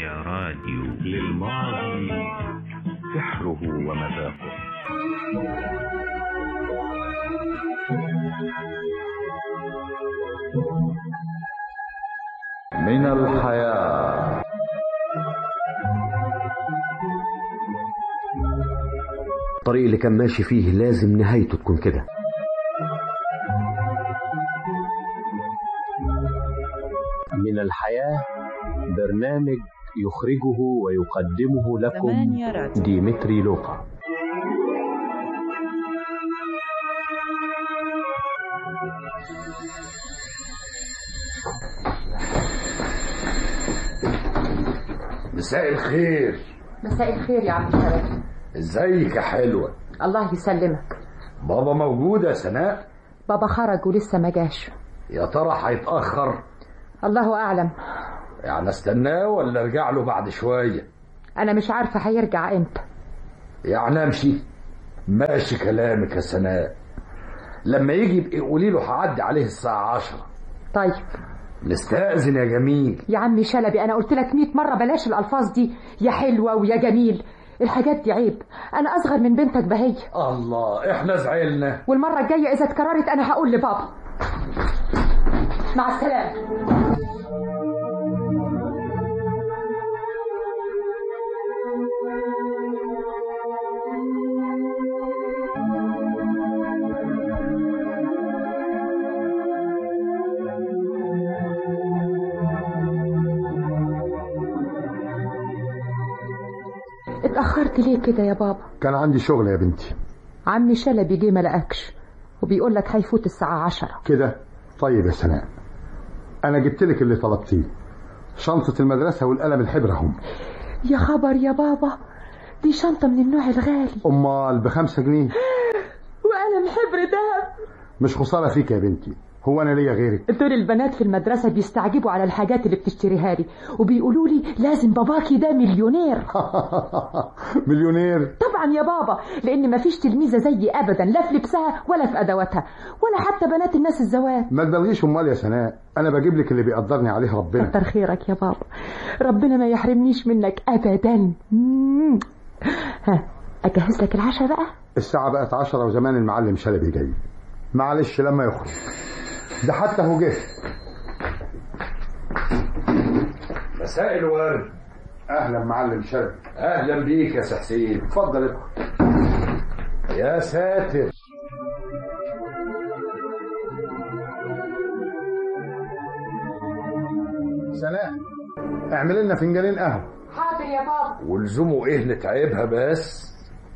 يا راديو للماضي سحره ومذاقه من الحياة الطريق اللي كان ماشي فيه لازم نهايته تكون كده من الحياة برنامج يخرجه ويقدمه لكم ثمانية راديو. ديمتري لوقا مساء الخير مساء الخير يا عم شرف ازيك يا حلوة الله يسلمك بابا موجود يا سناء بابا خرج ولسه ما جاش يا ترى هيتأخر الله اعلم يعني استناه ولا ارجع له بعد شوية انا مش عارفه هيرجع امتى يعني امشي ماشي كلامك يا سناء لما يجي يبقى قولي له هعدي عليه الساعة عشرة طيب نستأذن يا جميل يا عمي شلبي انا قلت لك 100 مره بلاش الالفاظ دي يا حلوه ويا جميل الحاجات دي عيب انا اصغر من بنتك بهي الله احنا زعلنا والمره الجايه اذا اتكررت انا هقول لبابا مع السلامه اتاخرت ليه كده يا بابا كان عندي شغل يا بنتي عمي شلبي جه ما لقاكش وبيقول لك هيفوت الساعه عشرة كده طيب يا سناء انا جبت لك اللي طلبتيه شنطة المدرسة والقلم الحبر هم يا خبر يا بابا دي شنطه من النوع الغالي امال بخمسة جنيه وقلم حبر دهب مش خسارة فيك يا بنتي هو انا ليا غيرك دول البنات في المدرسة بيستعجبوا على الحاجات اللي بتشتريها لي وبيقولوا لي لازم باباكي ده مليونير مليونير طبعا يا بابا لان مفيش تلميذة زيي ابدا لا في لبسها ولا في ادواتها ولا حتى بنات الناس الزواج ما تبلغيش امال يا سناء انا بجيب لك اللي بيقدرني عليه ربنا كتر خيرك يا بابا ربنا ما يحرمنيش منك ابدا مم. ها اجهز لك العشاء بقى الساعة بقت عشرة وزمان المعلم شلبي جاي معلش لما يخرج ده حتى هو جه مساء الورد اهلا معلم شلبي اهلا بيك يا سي حسين اتفضل ادخل يا ساتر سناء اعمل لنا فنجانين قهوة حاضر يا بابا ولزومه ايه نتعبها بس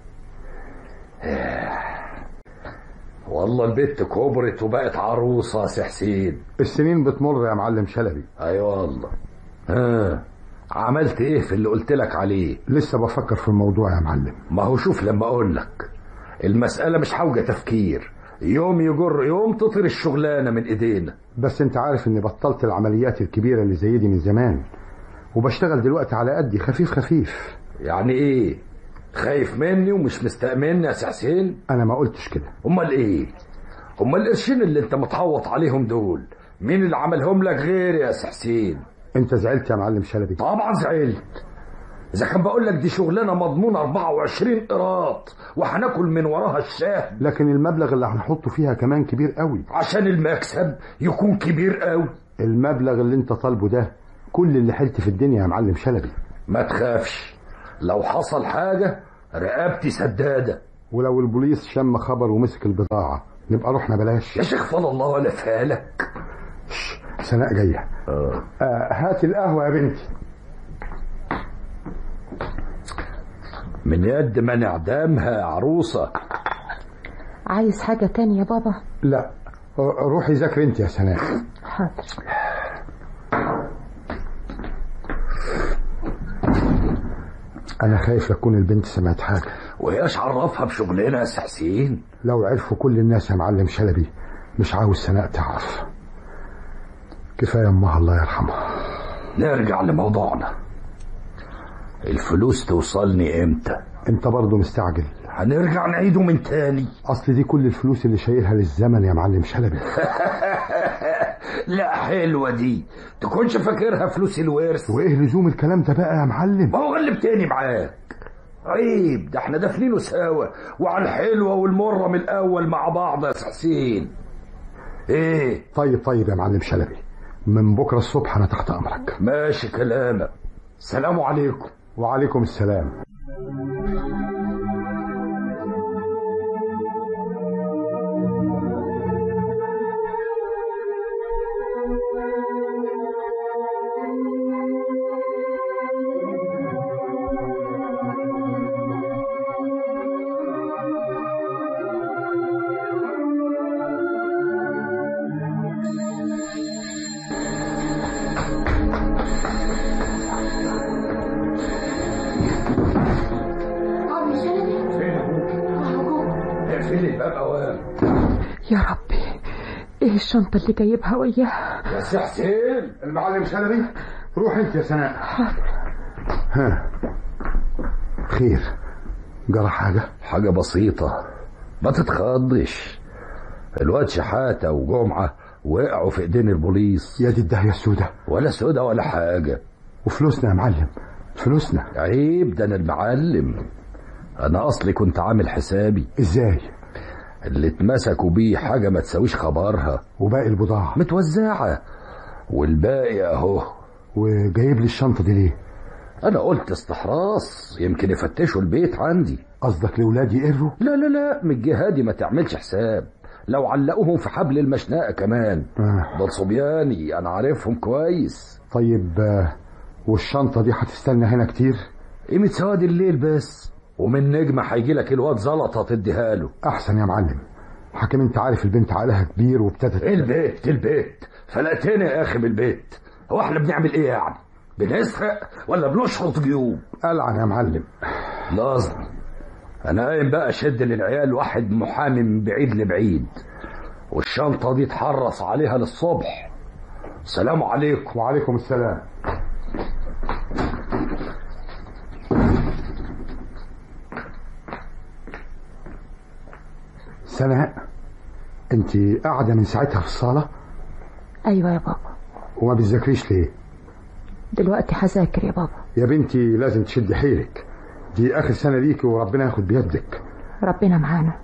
والله البت كبرت وبقت عروسة يا سي حسين السنين بتمر يا معلم شلبي ايوه والله ها عملت ايه في اللي قلت لك عليه لسه بفكر في الموضوع يا معلم ما هو شوف لما اقول لك المسألة مش حوجة تفكير يوم يجر يوم تطير الشغلانة من ايدينا بس انت عارف اني بطلت العمليات الكبيرة اللي زي دي من زمان وبشتغل دلوقتي على قدي خفيف خفيف يعني ايه خايف مني ومش مستأمني يا سي حسين انا ما قلتش كده امال ايه امال القرشين اللي انت متحوط عليهم دول مين اللي عملهم لك غير يا سي حسين انت زعلت يا معلم شلبي طبعا زعلت اذا كان بقول لك دي شغلانه مضمونه 24 قراط وهناكل من وراها الشاه لكن المبلغ اللي هنحطه فيها كمان كبير قوي عشان المكسب يكون كبير قوي المبلغ اللي انت طالبه ده كل اللي حلت في الدنيا يا معلم شلبي ما تخافش لو حصل حاجه رقبتي سداده ولو البوليس شم خبر ومسك البضاعة نبقى رحنا بلاش يا شيخ فضل الله ولا فالك شش، سناء جاية آه. آه هات القهوة يا بنتي من يد ما نعدمها يا عروسه عايز حاجة تانية يا بابا لا روحي ذاكري انت يا سناء حاضر انا خايف اكون البنت سمعت حاجة وهيش عرفها بشغلنا يا سي حسين لو عرفوا كل الناس يا معلم شلبي مش عاوز سناء تعرف كفاية امها الله يرحمها نرجع لموضوعنا الفلوس توصلني امتى انت برضه مستعجل هنرجع نعيده من تاني اصل دي كل الفلوس اللي شايلها للزمن يا معلم شلبي لا حلوة دي تكونش فاكرها فلوس الورث وايه لزوم الكلام ده بقى يا معلم ما هو غلبتني معاك عيب ده احنا دافنينه سوا وعلى الحلوة والمرة من الأول مع بعض يا حسين ايه طيب طيب يا معلم شلبي من بكره الصبح انا تحت امرك ماشي كلامك سلام عليكم وعليكم السلام اقفل الباب اوام يا ربي ايه الشنطة اللي جايبها وياها يا سي حسين المعلم شلبي روح انت يا سناء ها خير جرى حاجه حاجة بسيطة ما تتخضش الواد شحاتة وجمعة وقعوا في ايدين البوليس يا دي الدهيه السودة ولا سودة ولا حاجة وفلوسنا يا معلم فلوسنا عيب ده انا المعلم انا اصلي كنت عامل حسابي ازاي اللي اتمسكوا بيه حاجة ما تساويش خبرها وباقي البضاعه متوزعة والباقي اهو وجايب لي الشنطه دي ليه انا قلت استحراس يمكن يفتشوا البيت عندي قصدك لاولادي يقروا لا لا لا من الجهة دي ما تعملش حساب لو علقوهم في حبل المشنقة كمان آه. دول صبياني انا عارفهم كويس طيب آه، والشنطه دي هتستنى هنا كتير قيمة سواد الليل بس ومن نجمة هيجي لك الواد زلطة تديها له احسن يا معلم حكيم انت عارف البنت عقلها كبير وابتدت البيت البيت فلقتني يا اخي بالبيت هو احنا بنعمل ايه يعني بنسرق ولا بنشرط جيوب ألعن يا معلم لازم انا قايم بقى اشد للعيال واحد محامي من بعيد لبعيد والشنطة دي تحرص عليها للصبح سلام عليكم وعليكم السلام سناء انت قاعدة من ساعتها في الصالة ايوه يا بابا وما بتذاكريش ليه دلوقتي هذاكر يا بابا يا بنتي لازم تشدي حيلك دي اخر سنة ليكي وربنا ياخد بيدك ربنا معانا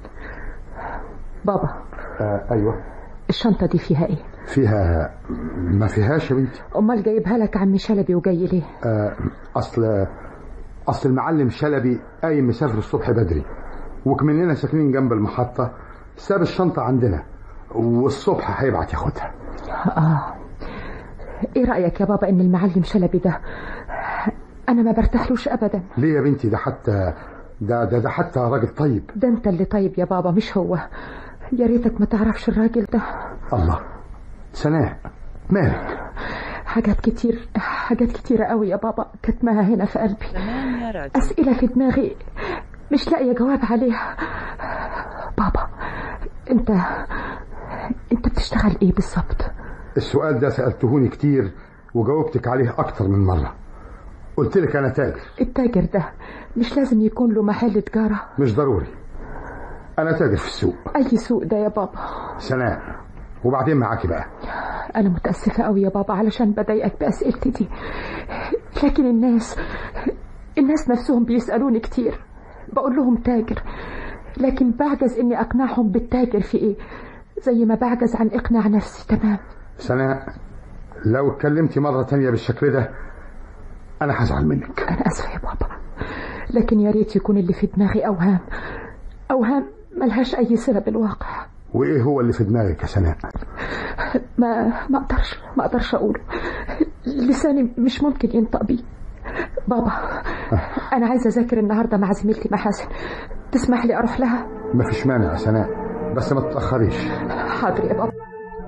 بابا آه ايوه الشنطة دي فيها ايه فيها ما فيهاش يا بنتي امال جايبها لك عم شلبي وجاي ليه آه اصل اصل المعلم شلبي قايم مسافر الصبح بدري وكمننا ساكنين جنب المحطة ساب الشنطة عندنا والصبح هيبعت ياخدها اه ايه رأيك يا بابا ان المعلم شلبي ده انا ما برتاحلوش ابدا ليه يا بنتي ده حتى ده ده ده حتى راجل طيب ده انت اللي طيب يا بابا مش هو يا ريتك ما تعرفش الراجل ده الله سناء مالك حاجات كتير حاجات كتيرة قوي يا بابا كتمها هنا في قلبي أسئلة في دماغي مش لاقية جواب عليها بابا انت انت بتشتغل ايه بالظبط السؤال ده سألتهوني كتير وجاوبتك عليه أكتر من مرة قلت لك أنا تاجر التاجر ده مش لازم يكون له محل تجارة مش ضروري أنا تاجر في السوق أي سوق ده يا بابا سناء وبعدين معاكي بقى أنا متأسفة أوي يا بابا علشان بضايقك بأسئلتي دي لكن الناس الناس نفسهم بيسألوني كتير بقول لهم تاجر لكن بعجز إني أقنعهم بالتاجر في إيه زي ما بعجز عن إقناع نفسي تمام سناء لو اتكلمتي مرة تانية بالشكل ده أنا هزعل منك أنا آسفة يا بابا لكن يا ريت يكون اللي في دماغي أوهام أوهام ملهاش أي صلة بالواقع وإيه هو اللي في دماغك يا سناء ما ما أقدرش ما أقدرش أقوله لساني مش ممكن ينطق بيه بابا أنا عايزة أذاكر النهاردة مع زميلتي محاسن تسمح لي أروح لها مفيش مانع يا سناء بس ما تتأخريش حاضر يا بابا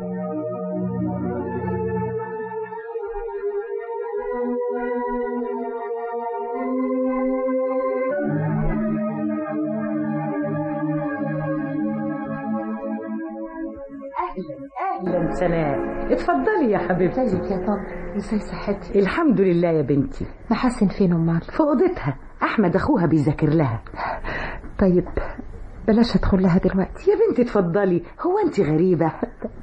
اهلا سناء اتفضلي يا حبيبتي ازيك يا طارق ازاي صحتي الحمد لله يا بنتي محاسن فين امال في اوضتها احمد اخوها بيذاكر لها طيب بلاش ادخل لها دلوقتي يا بنتي اتفضلي هو انت غريبة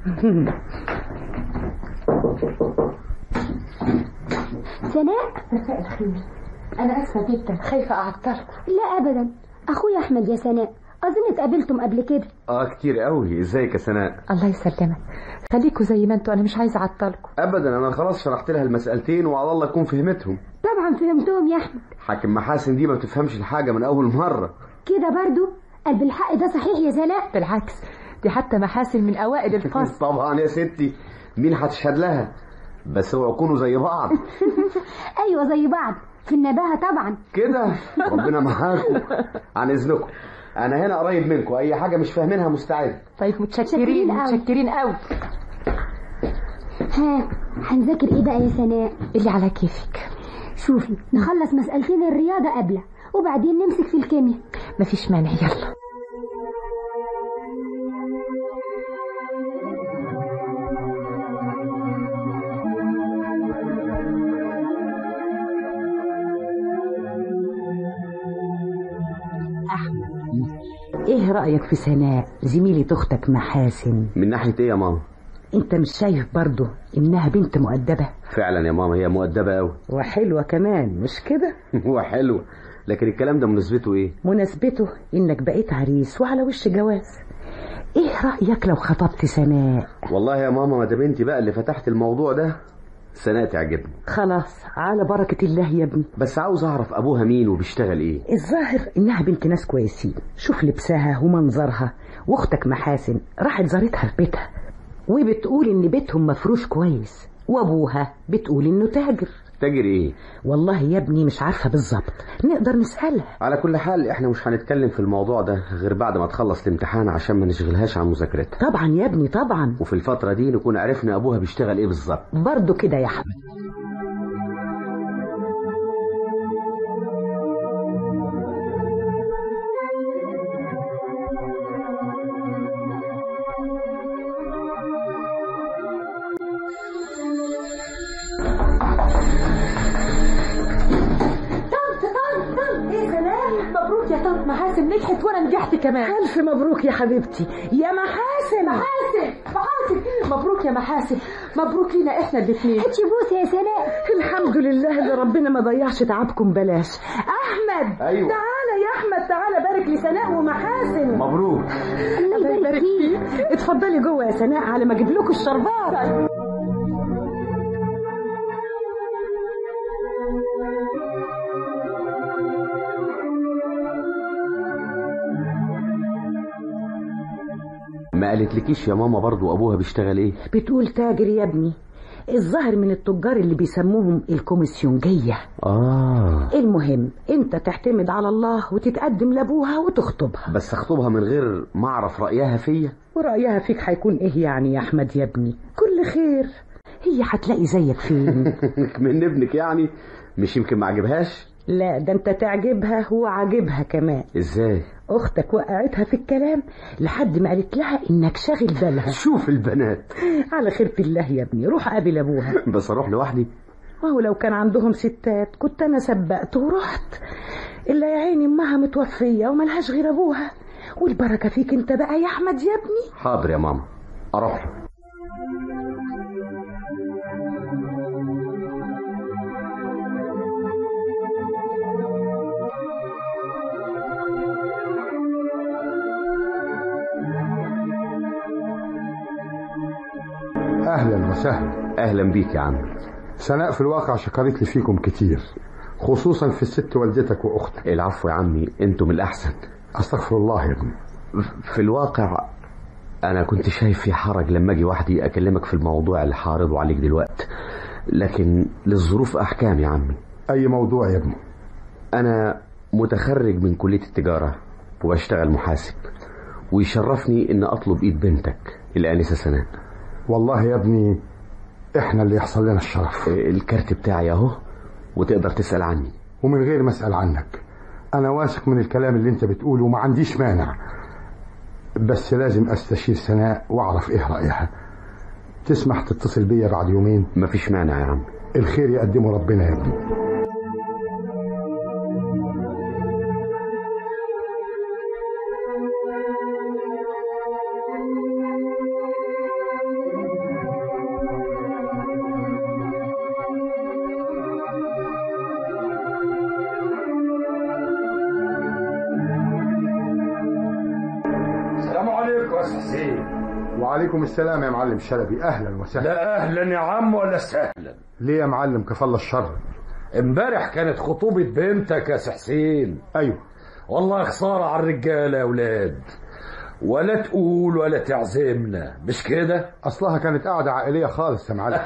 سناء مساء الخير انا اسفه جدا خايفه اعطلك لا ابدا اخويا احمد يا سناء اظن اتقابلتم قبل كده اه كتير قوي ازيك يا سناء الله يسلمك خليكوا زي ما انتوا انا مش عايزه اعطلكم ابدا انا خلاص شرحت لها المسألتين وعلى الله تكون فهمتهم طبعا فهمتهم يا احمد حاكم محاسن دي ما بتفهمش الحاجة من اول مرة كده برضو قلب الحق ده صحيح يا سناء بالعكس دي حتى محاسن من اوائل الفصل طبعا يا ستي مين هتشهد لها بس اوعوا يكونوا زي بعض ايوه زي بعض في النباهه طبعا كده ربنا معاكم عن اذنكم انا هنا قريب منكم اي حاجة مش فاهمينها مستعد طيب متشكرين متشكرين أوي. متشكرين قوي ها هنذاكر ايه بقى يا سناء اللي على كيفك شوفي نخلص مسألتين الرياضة قبله وبعدين نمسك في الكيمياء مفيش مانع يلا ايه رأيك في سناء زميلة اختك محاسن من ناحية ايه يا ماما انت مش شايف برضه انها بنت مؤدبة فعلا يا ماما هي مؤدبة قوي وحلوة كمان مش كده هو حلو لكن الكلام ده مناسبته ايه مناسبته انك بقيت عريس وعلى وش جواز ايه رأيك لو خطبت سناء والله يا ماما ما دام انت بقى اللي فتحت الموضوع ده سناء تعجبني خلاص على بركة الله يا ابني بس عاوز اعرف ابوها مين وبيشتغل ايه الظاهر انها بنت ناس كويسين شوف لبسها ومنظرها واختك محاسن راحت زارتها في بيتها وبتقول ان بيتهم مفروش كويس وابوها بتقول انه تاجر تاجر ايه والله يا ابني مش عارفة بالظبط نقدر نسألها على كل حال احنا مش هنتكلم في الموضوع ده غير بعد ما تخلص الامتحان عشان ما نشغلهاش عن مذاكرتها طبعا يا ابني طبعا وفي الفترة دي نكون عرفنا ابوها بيشتغل ايه بالظبط برضه كده يا حبيبي طنط طنط طنط ايه سلام مبروك يا طنط محاسن نجحت وانا نجحت كمان ألف مبروك يا حبيبتي يا محاسن محاسن محاسن مبروك يا محاسن مبروك لينا احنا الاثنين هاتي بوسه يا سناء الحمد لله اللي ربنا ما ضيعش تعبكم بلاش أحمد أيوة. تعالى يا أحمد تعالى بارك لسناء ومحاسن مبروك الله يبارك فيك اتفضلي جوه يا سناء على ما اجيب لكم الشربات ما قالتلكيش يا ماما برضو ابوها بيشتغل ايه بتقول تاجر يا ابني الظاهر من التجار اللي بيسموهم الكوميسيونجية اه المهم انت تعتمد على الله وتتقدم لابوها وتخطبها بس اخطبها من غير ما اعرف رايها فيا ورأيها فيك هيكون ايه يعني يا احمد يا ابني كل خير هي هتلاقي زيك فين من ابنك يعني مش يمكن ما عجبهاش لا ده انت تعجبها وعاجبها كمان ازاي اختك وقعتها في الكلام لحد ما قالت لها انك شاغل بالها شوف البنات على خيرة الله يا ابني روح قابل ابوها بس اروح لوحدي وهو لو كان عندهم ستات كنت انا سبقت ورحت الا يا عيني امها متوفيه وملهاش غير ابوها والبركه فيك انت بقى يا احمد يا ابني حاضر يا ماما اروح له. اهلا وسهلا اهلا بيك يا عم سناء في الواقع شكرت لي فيكم كتير خصوصا في الست والدتك واختك العفو يا عمي انتم الاحسن استغفر الله يا ابني في الواقع انا كنت شايف في حرج لما اجي وحدي اكلمك في الموضوع اللي هعرضه عليك دلوقتي لكن للظروف احكام يا عمي اي موضوع يا ابني انا متخرج من كلية التجارة وبشتغل محاسب ويشرفني ان اطلب ايد بنتك الانسة سناء والله يا ابني احنا اللي يحصل لنا الشرف الكارت بتاعي اهو وتقدر تسأل عني ومن غير ما اسال عنك انا واثق من الكلام اللي انت بتقوله وما عنديش مانع بس لازم استشير سناء واعرف ايه رايها تسمح تتصل بيا بعد يومين مفيش مانع يا عم الخير يقدمه ربنا يا ابني وعليكم السلام يا معلم شلبي اهلا وسهلا لا اهلا يا عم ولا سهلا ليه يا معلم كفل الشر امبارح كانت خطوبة بنتك يا سي حسين ايوه والله خسارة على الرجالة يا ولاد ولا تقول ولا تعزمنا مش كده اصلها كانت قاعده عائليه خالص يا معلم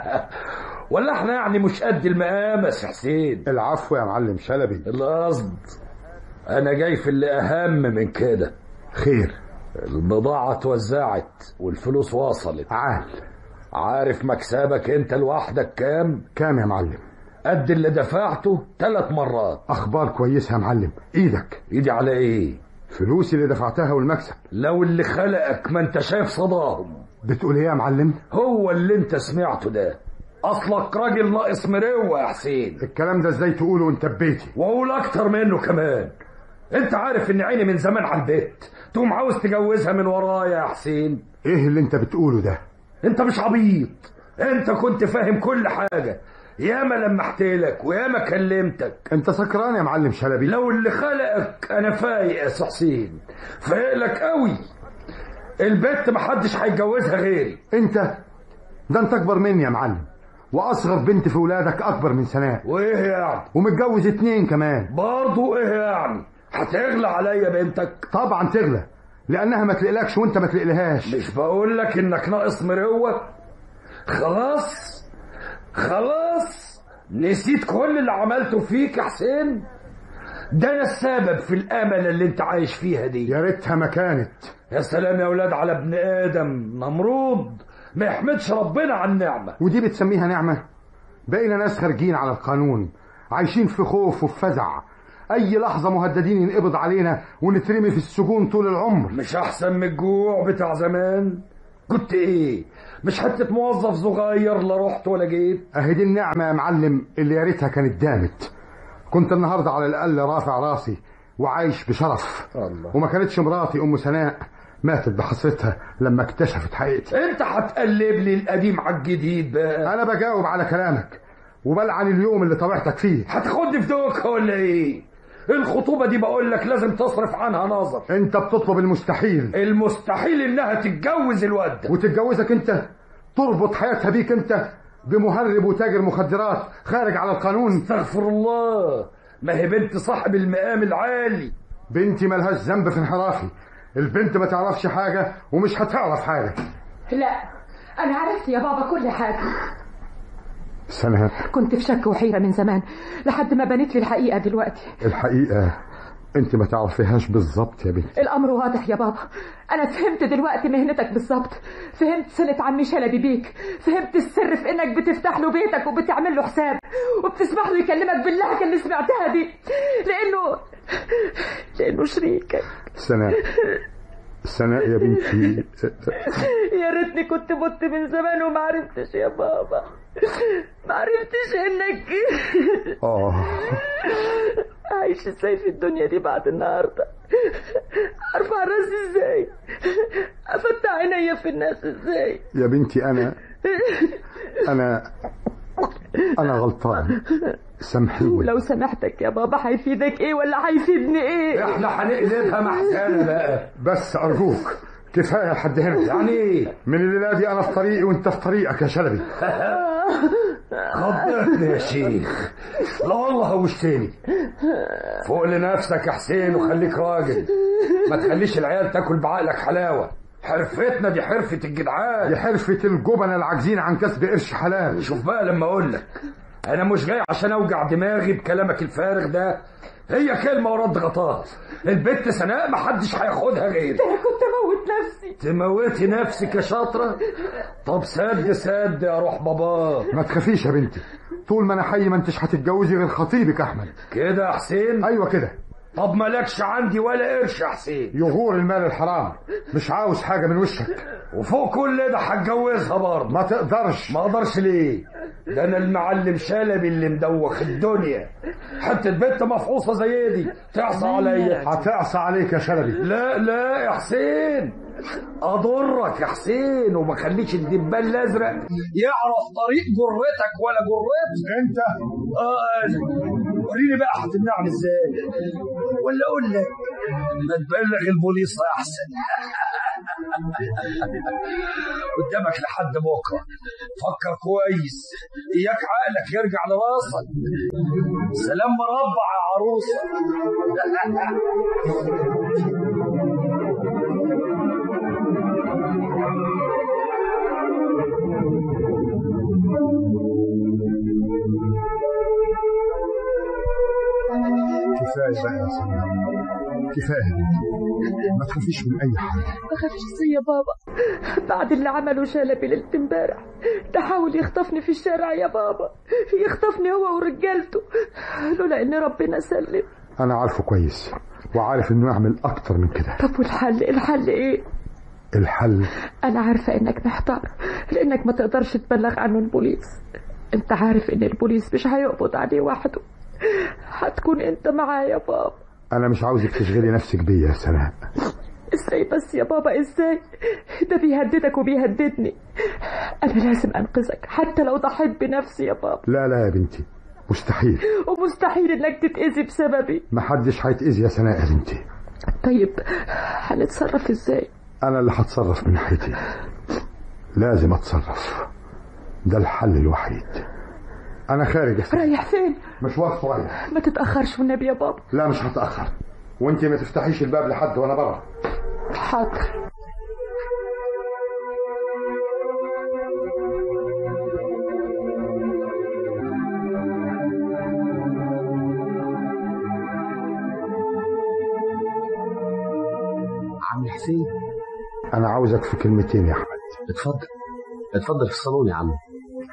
ولا احنا يعني مش قد المقام يا سي حسين العفو يا معلم شلبي القصد انا جاي في اللي اهم من كده خير البضاعة اتوزعت والفلوس وصلت عال عارف مكسبك انت لوحدك كام كام يا معلم قد اللي دفعته ثلاث مرات اخبار كويسه يا معلم ايدك ايدي على ايه فلوسي اللي دفعتها والمكسب لو اللي خلقك ما انت شايف صداهم بتقول ايه يا معلم هو اللي انت سمعته ده اصلك راجل ناقص مروه يا حسين الكلام ده ازاي تقوله وانت ببيتي واقول اكتر منه كمان انت عارف ان عيني من زمان على البيت تقوم عاوز تجوزها من ورايا يا حسين ايه اللي انت بتقوله ده انت مش عبيط انت كنت فاهم كل حاجة ياما لمحت لك وياما كلمتك انت سكران يا معلم شلبي لو اللي خلقك انا فايق يا سي حسين فايق لك قوي البت محدش هيتجوزها غيري انت ده انت اكبر مني يا معلم واصغر بنت في ولادك اكبر من سناء وايه يعني ومتجوز اتنين كمان برضو ايه يعني هتغلى عليا بنتك طبعا تغلى لانها ما تقلقش وانت ما تقلقلهاش مش بقول لك انك ناقص مروه خلاص خلاص نسيت كل اللي عملته فيك يا حسين ده انا السبب في الامل اللي انت عايش فيها دي يا ريتها ما كانت يا سلام يا اولاد على ابن ادم نمرود ما يحمدش ربنا على النعمه ودي بتسميها نعمه بقينا ناس خارجين على القانون عايشين في خوف وفي فزع اي لحظه مهددين ينقبض علينا ونترمي في السجون طول العمر مش احسن من الجوع بتاع زمان كنت ايه مش حته موظف صغير لا رحت ولا جيت اهي دي النعمه يا معلم اللي يا ريتها كانت دامت كنت النهارده على الاقل رافع راسي وعايش بشرف الله. وما كانتش مراتي ام سناء ماتت بحسرتها لما اكتشفت حقيقتي انت هتقلب لي القديم على الجديد بقى انا بجاوب على كلامك وبلعن اليوم اللي طبيعتك فيه هتاخدني في دوكه ولا ايه الخطوبه دي بقول لك لازم تصرف عنها نظر انت بتطلب المستحيل المستحيل انها تتجوز الواد ده وتتجوزك انت تربط حياتها بيك انت بمهرب وتاجر مخدرات خارج على القانون استغفر الله ما هي بنت صاحب المقام العالي بنتي ملهاش ذنب في انحرافي البنت ما تعرفش حاجة ومش هتعرف حاجة لا أنا عرفت يا بابا كل حاجة سناء كنت في شك وحيرة من زمان لحد ما بنت لي الحقيقة دلوقتي الحقيقة انت ما تعرفيهاش بالظبط يا بنتي الأمر واضح يا بابا أنا فهمت دلوقتي مهنتك بالظبط فهمت صلة عمي شلبي بيك فهمت السر في إنك بتفتح له بيتك وبتعمل له حساب وبتسمح له يكلمك باللهجة اللي سمعتها دي لأنه لأنه شريكك سناء سناء يا بنتي يا ريتني كنت مت من زمان وما عرفتش يا بابا ما عرفتش انك اه عايش ازاي في الدنيا دي بعد النهارده ارفع راسي ازاي افتح عينيا في الناس ازاي يا بنتي انا انا انا غلطان سامحيني لو سامحتك يا بابا هيفيدك ايه ولا هيفيدني ايه احنا هنقلبها محزنه بقى بس ارجوك كفايه لحد هنا يعني ايه من الليله دي انا في طريقي وانت في طريقك يا شلبي خضتني يا شيخ لا والله هوشتني فوق لنفسك يا حسين وخليك راجل ما تخليش العيال تاكل بعقلك حلاوه حرفتنا دي حرفه دي الجدعان حرفه الجبنه العاجزين عن كسب قرش حلال شوف بقى لما اقول لك انا مش جاي عشان اوجع دماغي بكلامك الفارغ ده هي كلمه ورد غطاها البت سناء محدش هياخدها غيري انا كنت اموت نفسي تموتي نفسك يا شاطره طب سد سد يا روح بابا ما تخافيش يا بنتي طول ما انا حي ما انتش هتتجوزي غير خطيبك احمد كده يا حسين ايوه كده طب مالكش عندي ولا قرش يا حسين يغور المال الحرام مش عاوز حاجه من وشك وفوق كل ده هتجوزها برضه ما تقدرش ما اقدرش ليه ده انا المعلم شلبي اللي مدوخ الدنيا حتى بنت مفحوصه زي دي تعصى عليا هتعصى عليك يا شلبي لا لا يا حسين اضرك يا حسين وما خليش الدبان الازرق يعرف طريق جرتك ولا جرتك انت اه انا وريني بقى هتمنعني ازاي ولا اقول لك ما تبلغ البوليس احسن قدامك لحد بكره فكر كويس اياك عقلك يرجع لراسك سلام مربع يا عروسه كفايه بقى يا سلمى كفايه ما تخافيش من اي حاجه ما خافش يا بابا بعد اللي عمله شلبي ليلة امبارح ده حاول يخطفني في الشارع يا بابا يخطفني هو ورجالته لولا ان ربنا سلم انا عارفه كويس وعارف انه يعمل اكتر من كده طب والحل الحل ايه الحل انا عارفة انك محتار لانك ما تقدرش تبلغ عنه البوليس انت عارف ان البوليس مش هيقبض عليه وحده هتكون انت معاه يا بابا انا مش عاوزك تشغلي نفسك بيا يا سناء ازاي بس يا بابا ازاي ده بيهددك وبيهددني انا لازم انقذك حتى لو ضحيت بنفسي يا بابا لا لا يا بنتي مستحيل ومستحيل انك تتأذي بسببي محدش هيتأذي يا سناء يا بنتي طيب هنتصرف ازاي انا اللي هتصرف من ناحيتي لازم اتصرف ده الحل الوحيد انا خارج يا سناء رايح فين مشوار صغير ما تتأخرش والنبي يا بابا لا مش هتأخر وانت ما تفتحيش الباب لحد وانا بره حاضر عم حسين انا عاوزك في كلمتين يا احمد اتفضل اتفضل في الصالون يا عم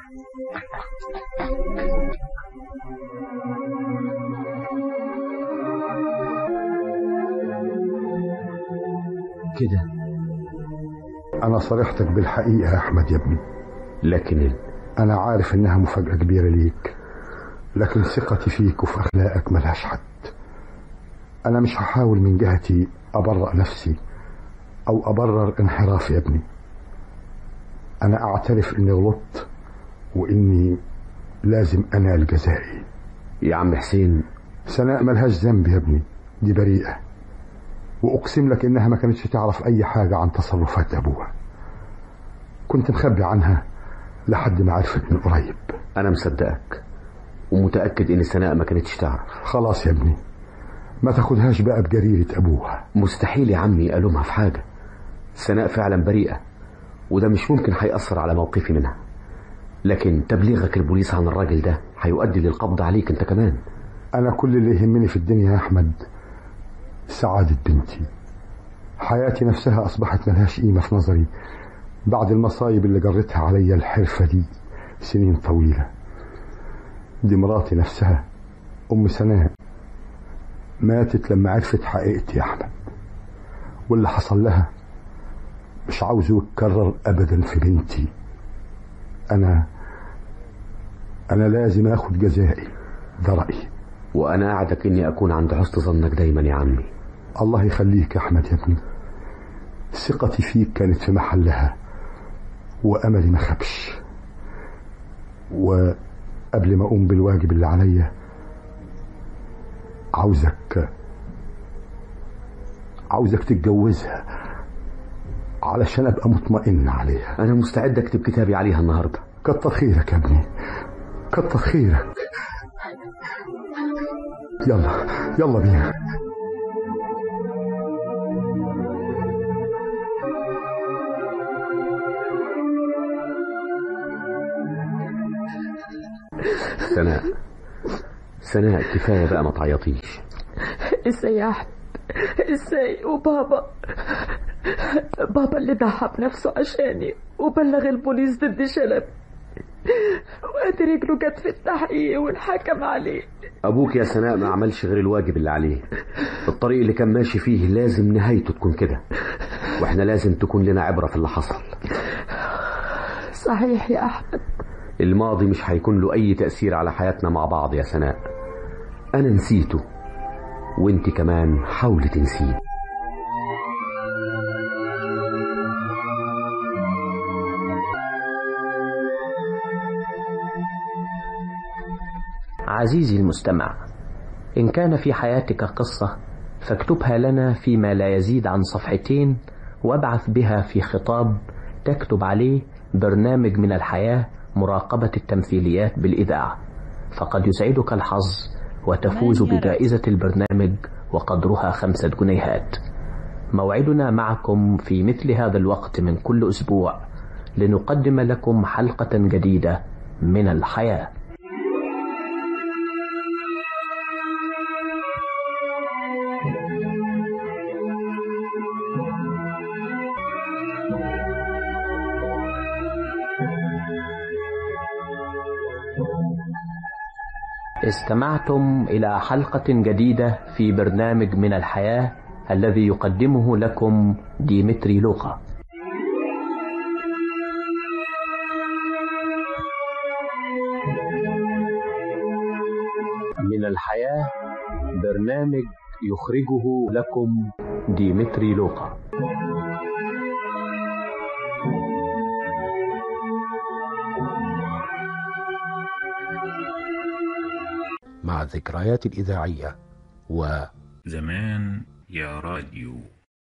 كده انا صريحتك بالحقيقه يا احمد يا ابني لكن ال... انا عارف انها مفاجاه كبيره ليك لكن ثقتي فيك وفي اخلاقك ملهاش حد انا مش هحاول من جهتي ابرأ نفسي او ابرر انحرافي يا ابني انا اعترف اني غلطت واني لازم انال جزائي يا عم حسين سناء ملهاش ذنب يا ابني دي بريئة وأقسم لك إنها ما كانتش تعرف أي حاجة عن تصرفات أبوها كنت مخبي عنها لحد ما عرفت من قريب انا مصدقك ومتأكد ان سناء ما كانتش تعرف خلاص يا ابني ما تاخدهاش بقى بجريرة أبوها مستحيل يا عمي ألومها في حاجة سناء فعلا بريئة وده مش ممكن هيأثر على موقفي منها لكن تبليغك البوليس عن الراجل ده هيؤدي للقبض عليك انت كمان أنا كل اللي يهمني في الدنيا يا أحمد سعادة بنتي حياتي نفسها أصبحت ملهاش قيمة في نظري بعد المصايب اللي جرتها عليا الحرفة دي سنين طويلة دي مراتي نفسها أم سناء ماتت لما عرفت حقيقتي يا أحمد واللي حصل لها مش عاوزه يتكرر أبدا في بنتي أنا أنا لازم آخد جزائي ده رأيي وأنا أعدك إني أكون عند حسن ظنك دايما يا عمي الله يخليك يا أحمد يا ابني ثقتي فيك كانت في محلها وأملي ما خبش وقبل ما أقوم بالواجب اللي عليا عاوزك عاوزك تتجوزها علشان أبقى مطمئن عليها أنا مستعد أكتب كتابي عليها النهاردة كتر خيرك يا ابني كتر خيرك يلا يلا بينا سناء سناء كفاية بقى ما تعيطيش ازاي يا احمد ازاي وبابا بابا اللي ضحى بنفسه عشاني وبلغ البوليس ضد شلبي وادي رجله جت في التحقيق والحكم عليه أبوك يا سناء ما عملش غير الواجب اللي عليه الطريق اللي كان ماشي فيه لازم نهايته تكون كده واحنا لازم تكون لنا عبرة في اللي حصل صحيح يا احمد الماضي مش هيكون له أي تأثير على حياتنا مع بعض يا سناء أنا نسيته وانت كمان حاولي تنسيه عزيزي المستمع إن كان في حياتك قصة فاكتبها لنا فيما لا يزيد عن صفحتين وابعث بها في خطاب تكتب عليه برنامج من الحياة مراقبة التمثيليات بالإذاعة فقد يسعدك الحظ وتفوز بجائزة البرنامج وقدرها خمسة جنيهات موعدنا معكم في مثل هذا الوقت من كل أسبوع لنقدم لكم حلقة جديدة من الحياة استمعتم إلى حلقة جديدة في برنامج من الحياة الذي يقدمه لكم ديمتري لوقا من الحياة برنامج يخرجه لكم ديمتري لوقا مع الذكريات الإذاعية و زمان يا راديو